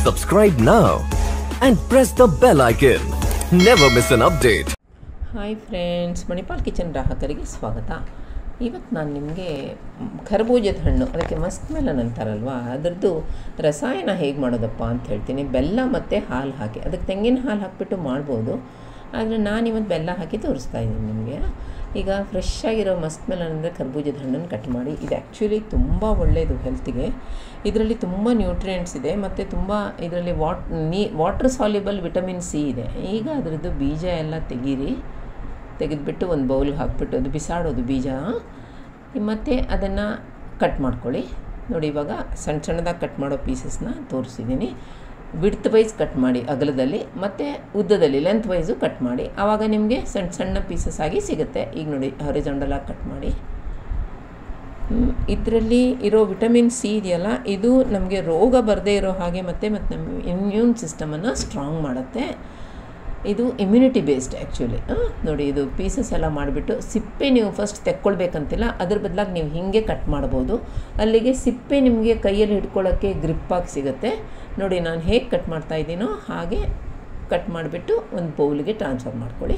Subscribe now and press the bell icon. Never miss an update. Hi friends Manipal kitchen ಗ್ರಾಹಕರಿಗೆ ಸ್ವಾಗತ ಇವತ್ತು ನಾನು ನಿಮಗೆ ಖರಬೂಜದ ಹಣ್ಣು ಅದಕ್ಕೆ ಮಸ್ಕ್ ಮೆಲನ್ ಅಂತಾರಲ್ವ ಅದರದ್ದು ರಸಾಯನ ಹೇಗೆ ಮಾಡೋದಪ್ಪ ಅಂತ ಹೇಳ್ತೀನಿ ಬೆಲ್ಲ ಮತ್ತು ಹಾಲು ಹಾಕಿ ಅದಕ್ಕೆ ತೆಂಗಿನ ಹಾಲು ಹಾಕಿಬಿಟ್ಟು ಮಾಡ್ಬೋದು ಆದರೆ ನಾನು ಇವತ್ತು ಬೆಲ್ಲ ಹಾಕಿ ತೋರಿಸ್ತಾ ಇದ್ದೀನಿ ನಿಮಗೆ ಈಗ ಫ್ರೆಶ್ ಆಗಿರೋ ಮಸ್ಕ್ ಮೆಲನ್ ಅಂದರೆ ಕರ್ಬೂಜದ ಹಣ್ಣನ್ನು ಕಟ್ ಮಾಡಿ ಇದು ಆ್ಯಕ್ಚುಲಿ ತುಂಬ ಒಳ್ಳೆಯದು ಹೆಲ್ತಿಗೆ ಇದರಲ್ಲಿ ತುಂಬ ನ್ಯೂಟ್ರಿಯೆಂಟ್ಸ್ ಇದೆ ಮತ್ತು ತುಂಬ ಇದರಲ್ಲಿ ವಾಟ್ ನೀ ವಾಟರ್ ಸಾಲ್ಯುಬಲ್ ವಿಟಮಿನ್ ಸಿ ಇದೆ ಈಗ ಅದರದ್ದು ಬೀಜ ಎಲ್ಲ ತೆಗೀರಿ ತೆಗೆದುಬಿಟ್ಟು ಒಂದು ಬೌಲ್ಗೆ ಹಾಕ್ಬಿಟ್ಟು ಅದು ಬಿಸಾಡೋದು ಬೀಜ ಮತ್ತು ಅದನ್ನು ಕಟ್ ಮಾಡ್ಕೊಳ್ಳಿ ನೋಡಿ ಇವಾಗ ಸಣ್ಣ ಸಣ್ಣದಾಗಿ ಕಟ್ ಮಾಡೋ ಪೀಸಸ್ನ ತೋರಿಸಿದ್ದೀನಿ ವಿಡ್ತ್ ವೈಸ್ ಕಟ್ ಮಾಡಿ ಅಗಲದಲ್ಲಿ ಮತ್ತು ಉದ್ದದಲ್ಲಿ ಲೆಂತ್ ವೈಸು ಕಟ್ ಮಾಡಿ ಆವಾಗ ನಿಮಗೆ ಸಣ್ಣ ಸಣ್ಣ ಪೀಸಸ್ ಆಗಿ ಸಿಗುತ್ತೆ ಈಗ ನೋಡಿ ಹಾರಿಜಾಂಡಲಾಗಿ ಕಟ್ ಮಾಡಿ ಇದರಲ್ಲಿ ಇರೋ ವಿಟಮಿನ್ ಸಿ ಇದೆಯಲ್ಲ ಇದು ನಮಗೆ ರೋಗ ಬರದೇ ಇರೋ ಹಾಗೆ ಮತ್ತು ಮತ್ತು ನಮ್ಮ ಇಮ್ಯೂನ್ ಸಿಸ್ಟಮನ್ನು ಸ್ಟ್ರಾಂಗ್ ಮಾಡುತ್ತೆ ಇದು ಇಮ್ಯುನಿಟಿ ಬೇಸ್ಡ್ ಆ್ಯಕ್ಚುಲಿ ನೋಡಿ ಇದು ಪೀಸಸ್ ಎಲ್ಲ ಮಾಡಿಬಿಟ್ಟು ಸಿಪ್ಪೆ ನೀವು ಫಸ್ಟ್ ತೆಕ್ಕೊಳ್ಬೇಕಂತಿಲ್ಲ ಅದ್ರ ಬದಲಾಗಿ ನೀವು ಹೀಗೆ ಕಟ್ ಮಾಡ್ಬೋದು ಅಲ್ಲಿಗೆ ಸಿಪ್ಪೆ ನಿಮಗೆ ಕೈಯಲ್ಲಿ ಹಿಡ್ಕೊಳ್ಳೋಕ್ಕೆ ಗ್ರಿಪ್ಪಾಗಿ ಸಿಗುತ್ತೆ ನೋಡಿ ನಾನು ಹೇಗೆ ಕಟ್ ಮಾಡ್ತಾ ಇದ್ದೀನೋ ಹಾಗೆ ಕಟ್ ಮಾಡಿಬಿಟ್ಟು ಒಂದು ಬೌಲ್ಗೆ ಟ್ರಾನ್ಸ್ಫರ್ ಮಾಡ್ಕೊಳ್ಳಿ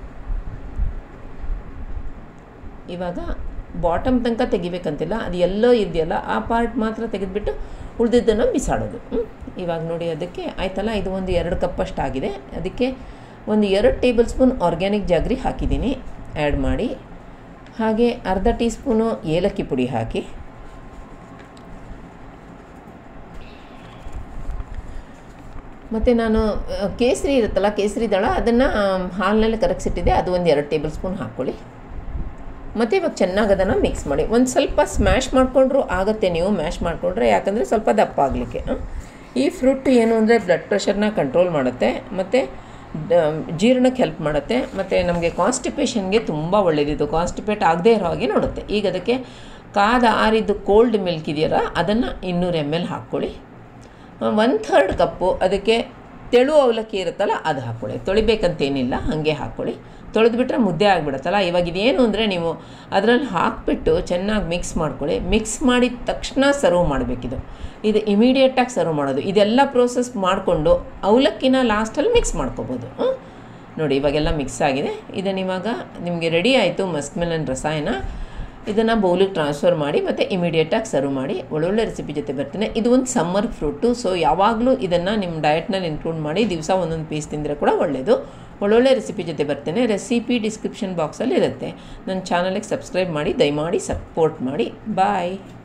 ಇವಾಗ ಬಾಟಮ್ ತನಕ ತೆಗಿಬೇಕಂತಿಲ್ಲ ಅದು ಎಲ್ಲೋ ಇದೆಯಲ್ಲ ಆ ಪಾರ್ಟ್ ಮಾತ್ರ ತೆಗೆದುಬಿಟ್ಟು ಉಳಿದಿದ್ದನ್ನು ಬಿಸಾಡೋದು ಇವಾಗ ನೋಡಿ ಅದಕ್ಕೆ ಆಯ್ತಲ್ಲ ಇದು ಒಂದು ಎರಡು ಕಪ್ಪಷ್ಟು ಆಗಿದೆ ಅದಕ್ಕೆ ಒಂದು ಎರಡು ಟೇಬಲ್ ಸ್ಪೂನ್ ಆರ್ಗ್ಯಾನಿಕ್ ಜಾಗ್ರಿ ಹಾಕಿದ್ದೀನಿ ಆ್ಯಡ್ ಮಾಡಿ ಹಾಗೆ ಅರ್ಧ ಟೀ ಸ್ಪೂನು ಏಲಕ್ಕಿ ಪುಡಿ ಹಾಕಿ ಮತ್ತು ನಾನು ಕೇಸರಿ ಇರುತ್ತಲ್ಲ ಕೇಸರಿ ದಳ ಅದನ್ನು ಹಾಲಿನಲ್ಲಿ ಕರಗಿಸಿಟ್ಟಿದ್ದೆ ಅದು ಒಂದು ಎರಡು ಟೇಬಲ್ ಸ್ಪೂನ್ ಹಾಕ್ಕೊಳ್ಳಿ ಮತ್ತು ಇವಾಗ ಚೆನ್ನಾಗಿ ಅದನ್ನು ಮಿಕ್ಸ್ ಮಾಡಿ ಒಂದು ಸ್ವಲ್ಪ ಸ್ಮ್ಯಾಶ್ ಮಾಡಿಕೊಂಡ್ರು ಆಗುತ್ತೆ ನೀವು ಮ್ಯಾಶ್ ಮಾಡಿಕೊಂಡ್ರೆ ಯಾಕಂದರೆ ಸ್ವಲ್ಪ ದಪ್ಪ ಆಗಲಿಕ್ಕೆ ಈ ಫ್ರೂಟ್ ಏನು ಅಂದರೆ ಬ್ಲಡ್ ಪ್ರೆಷರ್ನ ಕಂಟ್ರೋಲ್ ಮಾಡುತ್ತೆ ಮತ್ತು ಜೀರ್ಣಕ್ಕೆ ಹೆಲ್ಪ್ ಮಾಡುತ್ತೆ ಮತ್ತು ನಮಗೆ ಕಾನ್ಸ್ಟಿಪೇಷನ್ಗೆ ತುಂಬ ಒಳ್ಳೆಯದಿದು ಕಾನ್ಸ್ಟಿಪೇಟ್ ಆಗದೇ ಇರೋ ಹಾಗೆ ನೋಡುತ್ತೆ ಈಗ ಅದಕ್ಕೆ ಕಾದ ಆರಿದ್ದು ಕೋಲ್ಡ್ ಮಿಲ್ಕ್ ಇದೆಯಲ್ಲ ಅದನ್ನು ಇನ್ನೂರು ಎಮ್ ಎಲ್ ಹಾಕ್ಕೊಳ್ಳಿ ಒನ್ ಥರ್ಡ್ ಕಪ್ಪು ಅದಕ್ಕೆ ತೆಳು ಅವಲಕ್ಕಿ ಇರುತ್ತಲ್ಲ ಅದು ಹಾಕ್ಕೊಳ್ಳಿ ತೊಳಿಬೇಕಂತೇನಿಲ್ಲ ಹಾಗೆ ಹಾಕ್ಕೊಳ್ಳಿ ತೊಳೆದ್ಬಿಟ್ರೆ ಮುದ್ದೆ ಆಗಿಬಿಡುತ್ತಲ್ಲ ಇವಾಗ ಇದೇನು ಅಂದರೆ ನೀವು ಅದರಲ್ಲಿ ಹಾಕಿಬಿಟ್ಟು ಚೆನ್ನಾಗಿ ಮಿಕ್ಸ್ ಮಾಡ್ಕೊಳ್ಳಿ ಮಿಕ್ಸ್ ಮಾಡಿದ ತಕ್ಷಣ ಸರ್ವ್ ಮಾಡಬೇಕಿದು ಇದು ಇಮಿಡಿಯೇಟಾಗಿ ಸರ್ವ್ ಮಾಡೋದು ಇದೆಲ್ಲ ಪ್ರೋಸೆಸ್ ಮಾಡಿಕೊಂಡು ಅವಲಕ್ಕಿನ ಲಾಸ್ಟಲ್ಲಿ ಮಿಕ್ಸ್ ಮಾಡ್ಕೋಬೋದು ನೋಡಿ ಇವಾಗೆಲ್ಲ ಮಿಕ್ಸ್ ಆಗಿದೆ ಇದನ್ನು ಇವಾಗ ನಿಮಗೆ ರೆಡಿ ಆಯಿತು ಮಸ್ಕ್ ಮೆಲನ್ ರಸಾಯನ ಇದನ್ನು ಬೌಲಿಗೆ ಟ್ರಾನ್ಸ್ಫರ್ ಮಾಡಿ ಮತ್ತು ಇಮಿಡಿಯೇಟಾಗಿ ಸರ್ವ್ ಮಾಡಿ ಒಳ್ಳೊಳ್ಳೆ ರೆಸಿಪಿ ಜೊತೆ ಬರ್ತೀನಿ ಇದು ಒಂದು ಸಮ್ಮರ್ ಫ್ರೂಟು ಸೊ ಯಾವಾಗಲೂ ಇದನ್ನು ನಿಮ್ಮ ಡಯಟ್ನಲ್ಲಿ ಇನ್ಕ್ಲೂಡ್ ಮಾಡಿ ದಿವಸ ಒಂದೊಂದು ಪೀಸ್ ತಿಂದರೆ ಕೂಡ ಒಳ್ಳೆಯದು ಒಳ್ಳೊಳ್ಳೆ ರೆಸಿಪಿ ಜೊತೆ ಬರ್ತೇನೆ ರೆಸಿಪಿ ಡಿಸ್ಕ್ರಿಪ್ಷನ್ ಬಾಕ್ಸಲ್ಲಿ ಇರುತ್ತೆ ನನ್ನ ಚಾನಲಿಗೆ ಸಬ್ಸ್ಕ್ರೈಬ್ ಮಾಡಿ ದಯಮಾಡಿ ಸಪೋರ್ಟ್ ಮಾಡಿ ಬಾಯ್